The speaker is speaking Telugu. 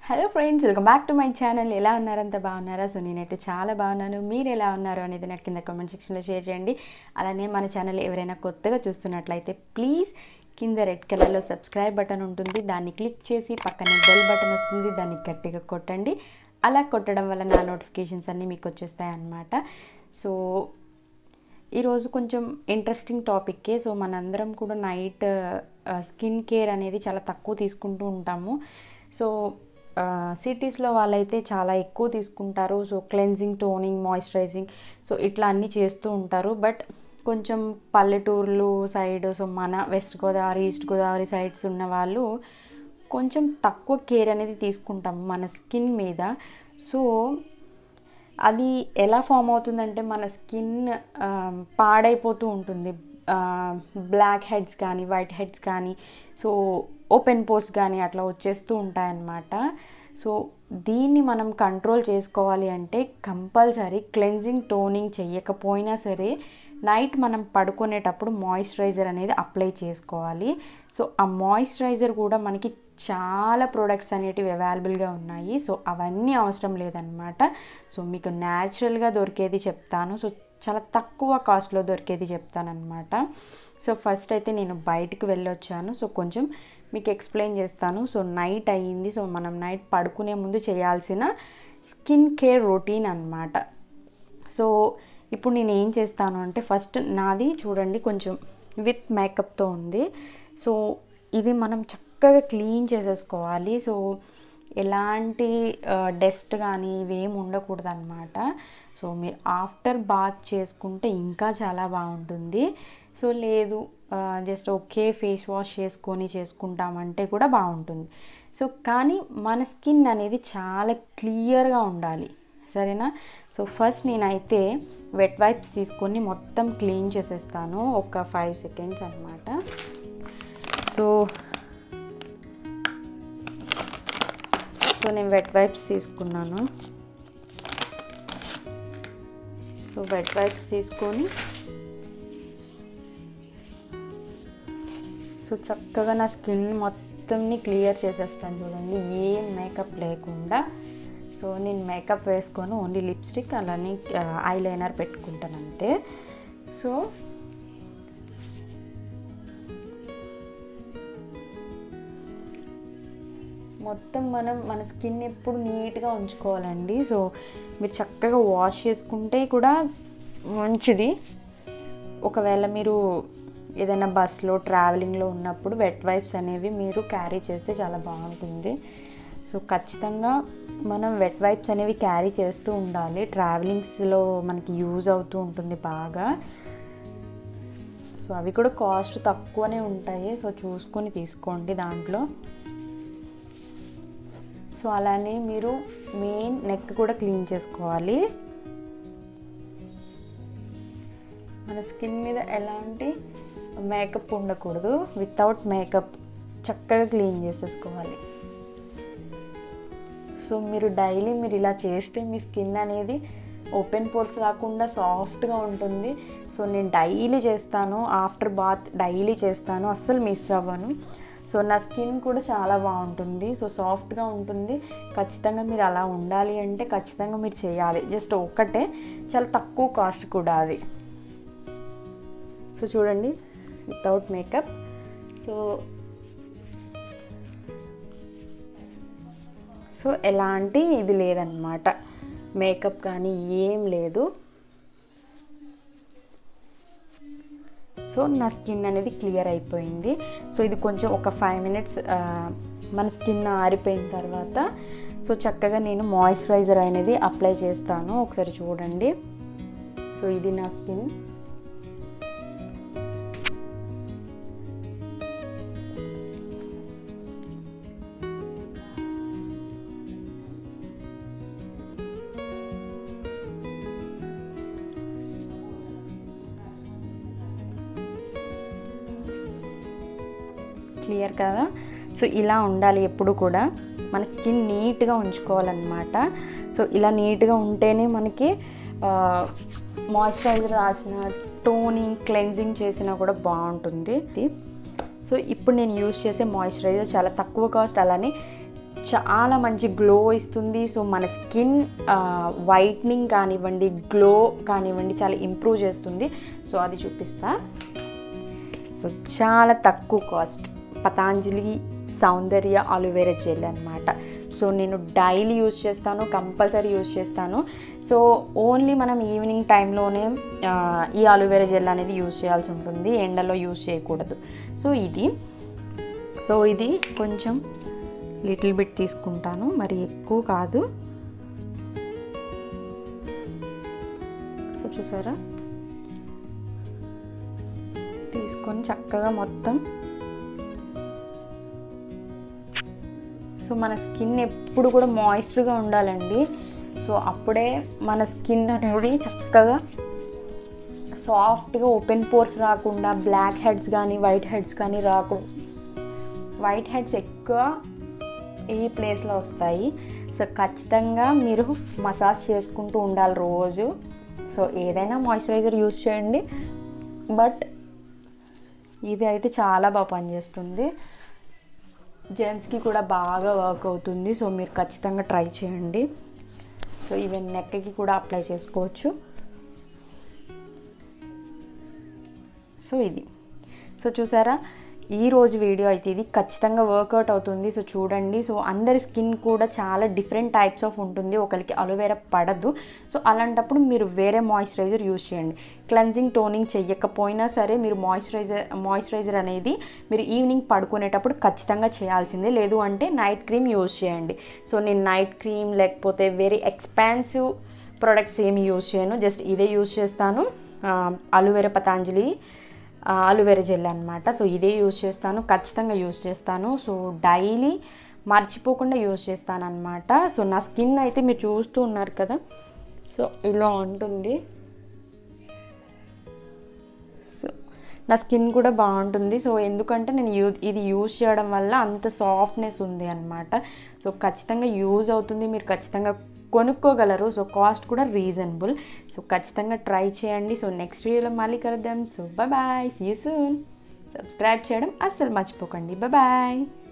hello friends welcome back to my channel ఎలా ఉన్నారంత బాగున్నారా సో నేనైతే చాలా బాగున్నాను మీరు ఎలా ఉన్నారు అనేది నాకు కింద కామెంట్ సెక్షన్లో షేర్ చేయండి అలానే మన ఛానల్ ఎవరైనా కొత్తగా చూస్తున్నట్లయితే ప్లీజ్ కింద రెడ్ కలర్లో సబ్స్క్రైబ్ బటన్ ఉంటుంది దాన్ని క్లిక్ చేసి పక్కనే బెల్ బటన్ వస్తుంది దాన్ని గట్టిగా కొట్టండి అలా కొట్టడం వల్ల నా నోటిఫికేషన్స్ అన్నీ మీకు వచ్చేస్తాయి అన్నమాట సో ఈరోజు కొంచెం ఇంట్రెస్టింగ్ టాపిక్కే సో మనందరం కూడా నైట్ స్కిన్ కేర్ అనేది చాలా తక్కువ తీసుకుంటూ ఉంటాము సో సిటీస్లో వాళ్ళైతే చాలా ఎక్కువ తీసుకుంటారు so cleansing toning moisturizing so ఇట్లా అన్నీ చేస్తూ ఉంటారు బట్ కొంచెం పల్లెటూర్లు సైడ్ సో మన west Godavari east Godavari sides ఉన్న వాళ్ళు కొంచెం తక్కువ కేర్ అనేది తీసుకుంటాం మన స్కిన్ మీద సో అది ఎలా ఫామ్ అవుతుందంటే మన స్కిన్ పాడైపోతూ ఉంటుంది బ్లాక్ హెడ్స్ కానీ వైట్ హెడ్స్ కానీ సో ఓపెన్ పోస్ కానీ అట్లా వచ్చేస్తూ ఉంటాయన్నమాట సో దీన్ని మనం కంట్రోల్ చేసుకోవాలి అంటే కంపల్సరీ క్లెన్జింగ్ టోనింగ్ చేయకపోయినా సరే నైట్ మనం పడుకునేటప్పుడు మాయిశ్చరైజర్ అనేది అప్లై చేసుకోవాలి సో ఆ మాయిశ్చరైజర్ కూడా మనకి చాలా ప్రోడక్ట్స్ అనేటివి అవైలబుల్గా ఉన్నాయి సో అవన్నీ అవసరం లేదనమాట సో మీకు న్యాచురల్గా దొరికేది చెప్తాను సో చాలా తక్కువ కాస్ట్లో దొరికేది చెప్తానమాట సో ఫస్ట్ అయితే నేను బయటికి వెళ్ళొచ్చాను సో కొంచెం మీకు ఎక్స్ప్లెయిన్ చేస్తాను సో నైట్ అయ్యింది సో మనం నైట్ పడుకునే ముందు చేయాల్సిన స్కిన్ కేర్ రొటీన్ అనమాట సో ఇప్పుడు నేను ఏం చేస్తాను అంటే ఫస్ట్ నాది చూడండి కొంచెం విత్ మేకప్తో ఉంది సో ఇది మనం చక్కగా క్లీన్ చేసేసుకోవాలి సో ఎలాంటి డస్ట్ కానీ ఇవేమి ఉండకూడదు అనమాట సో మీరు ఆఫ్టర్ బాత్ చేసుకుంటే ఇంకా చాలా బాగుంటుంది సో లేదు జస్ట్ ఓకే ఫేస్ వాష్ చేసుకొని చేసుకుంటామంటే కూడా బాగుంటుంది సో కానీ మన స్కిన్ అనేది చాలా క్లియర్గా ఉండాలి సరేనా సో ఫస్ట్ నేనైతే వెట్ వైప్స్ తీసుకొని మొత్తం క్లీన్ చేసేస్తాను ఒక ఫైవ్ సెకండ్స్ అనమాట సో సో నేను వెట్ వైప్స్ తీసుకున్నాను సో వెట్ వైప్స్ తీసుకొని సో చక్కగా నా స్కిన్ మొత్తంని క్లియర్ చేసేస్తాను చూడండి ఏం మేకప్ లేకుండా సో నేను మేకప్ వేసుకొని ఓన్లీ లిప్స్టిక్ అలానే ఐ లైనర్ పెట్టుకుంటాను అంతే సో మొత్తం మనం మన స్కిన్ ఎప్పుడు నీట్గా ఉంచుకోవాలండి సో మీరు చక్కగా వాష్ చేసుకుంటే కూడా మంచిది ఒకవేళ మీరు ఏదైనా బస్లో ట్రావెలింగ్లో ఉన్నప్పుడు వెట్ వైప్స్ అనేవి మీరు క్యారీ చేస్తే చాలా బాగుంటుంది సో ఖచ్చితంగా మనం వెట్ వైప్స్ అనేవి క్యారీ చేస్తూ ఉండాలి ట్రావెలింగ్స్లో మనకి యూజ్ అవుతూ ఉంటుంది బాగా సో అవి కూడా కాస్ట్ తక్కువనే ఉంటాయి సో చూసుకొని తీసుకోండి దాంట్లో సో అలానే మీరు మెయిన్ నెక్ కూడా క్లీన్ చేసుకోవాలి మన స్కిన్ మీద ఎలాంటి మేకప్ ఉండకూడదు వితౌట్ మేకప్ చక్కగా క్లీన్ చేసేసుకోవాలి సో మీరు డైలీ మీరు ఇలా చేస్తే మీ స్కిన్ అనేది ఓపెన్ పోర్స్ రాకుండా సాఫ్ట్గా ఉంటుంది సో నేను డైలీ చేస్తాను ఆఫ్టర్ బాత్ డైలీ చేస్తాను అస్సలు మిస్ అవ్వను సో నా స్కిన్ కూడా చాలా బాగుంటుంది సో సాఫ్ట్గా ఉంటుంది ఖచ్చితంగా మీరు అలా ఉండాలి అంటే ఖచ్చితంగా మీరు చేయాలి జస్ట్ ఒక్కటే చాలా తక్కువ కాస్ట్ కూడా అది సో చూడండి వితౌట్ మేకప్ సో సో ఎలాంటి ఇది లేదన్నమాట మేకప్ కానీ ఏం లేదు సో నా స్కిన్ అనేది క్లియర్ అయిపోయింది సో ఇది కొంచెం ఒక ఫైవ్ మినిట్స్ మన స్కిన్ ఆరిపోయిన తర్వాత సో చక్కగా నేను మాయిశ్చరైజర్ అనేది అప్లై చేస్తాను ఒకసారి చూడండి సో ఇది నా స్కిన్ క్లియర్ కదా సో ఇలా ఉండాలి ఎప్పుడు కూడా మన స్కిన్ నీట్గా ఉంచుకోవాలన్నమాట సో ఇలా నీట్గా ఉంటేనే మనకి మాయిశ్చరైజర్ రాసిన టోనింగ్ క్లెన్జింగ్ చేసినా కూడా బాగుంటుంది సో ఇప్పుడు నేను యూజ్ చేసే మాయిశ్చరైజర్ చాలా తక్కువ కాస్ట్ అలానే చాలా మంచి గ్లో ఇస్తుంది సో మన స్కిన్ వైట్నింగ్ కానివ్వండి గ్లో కానివ్వండి చాలా ఇంప్రూవ్ చేస్తుంది సో అది చూపిస్తా సో చాలా తక్కువ cost Patanjali Saundarya aloe vera gel అనమాట సో నేను డైలీ యూజ్ చేస్తాను కంపల్సరీ యూజ్ చేస్తాను సో ఓన్లీ మనం ఈవినింగ్ టైంలోనే ఆ, ఈ అలోవెరా జెల్ అనేది యూజ్ చేయాల్సి ఉంటుంది ఎండలో యూజ్ చేయకూడదు సో ఇది సో ఇది కొంచెం లిటిల్ బిట్ తీసుకుంటాను మరి ఎక్కువ కాదు సో చూసారా తీసుకొని చక్కగా మొత్తం సో మన స్కిన్ ఎప్పుడు కూడా మాయిశ్చర్గా ఉండాలండి సో అప్పుడే మన స్కిన్ అనేది చక్కగా సాఫ్ట్గా ఓపెన్ పోర్స్ రాకుండా బ్లాక్ హెడ్స్ కానీ వైట్ హెడ్స్ కానీ రాకుండా వైట్ హెడ్స్ ఎక్కువ ఈ ప్లేస్లో వస్తాయి సో ఖచ్చితంగా మీరు మసాజ్ చేసుకుంటూ ఉండాలి రోజు సో ఏదైనా మాయిశ్చరైజర్ యూస్ చేయండి బట్ ఇది అయితే చాలా బాగా పనిచేస్తుంది జెంట్స్కి కూడా బాగా వర్క్ అవుతుంది సో మీరు ఖచ్చితంగా ట్రై చేయండి సో ఈవెన్ నెక్కి కూడా అప్లై చేసుకోవచ్చు సో ఇది సో చూసారా ఈ రోజు వీడియో అయితే ఇది ఖచ్చితంగా వర్కౌట్ అవుతుంది సో చూడండి సో అందరి స్కిన్ కూడా చాలా డిఫరెంట్ టైప్స్ ఆఫ్ ఉంటుంది ఒకరికి అలోవెరా పడదు సో అలాంటప్పుడు మీరు వేరే మాయిశ్చరైజర్ యూజ్ చేయండి క్లెన్జింగ్ టోనింగ్ చెయ్యకపోయినా సరే మీరు మాయిశ్చరైజర్ మాయిశ్చరైజర్ అనేది మీరు ఈవినింగ్ పడుకునేటప్పుడు ఖచ్చితంగా చేయాల్సిందే లేదు అంటే నైట్ క్రీమ్ యూజ్ చేయండి సో నేను నైట్ క్రీమ్ లేకపోతే వేరే ఎక్స్పాన్సివ్ ప్రొడక్ట్స్ ఏమి యూజ్ చేయను జస్ట్ ఇదే యూజ్ చేస్తాను అలోవెరా పతాంజలి అలోవెరా జెల్ అనమాట సో ఇదే యూజ్ చేస్తాను ఖచ్చితంగా యూజ్ చేస్తాను సో డైలీ మర్చిపోకుండా యూజ్ చేస్తాను అనమాట సో నా స్కిన్ అయితే మీరు చూస్తూ ఉన్నారు కదా సో ఇలా ఉంటుంది సో నా స్కిన్ కూడా బాగుంటుంది సో ఎందుకంటే నేను యూ ఇది యూజ్ చేయడం వల్ల అంత సాఫ్ట్నెస్ ఉంది అనమాట సో ఖచ్చితంగా యూజ్ అవుతుంది మీరు ఖచ్చితంగా కొనుక్కోగలరు సో కాస్ట్ కూడా రీజనబుల్ సో ఖచ్చితంగా ట్రై చేయండి సో నెక్స్ట్ వీడియోలో మళ్ళీ కలుద్దాం so bye see you soon subscribe చేయడం అస్సలు మర్చిపోకండి బాయ్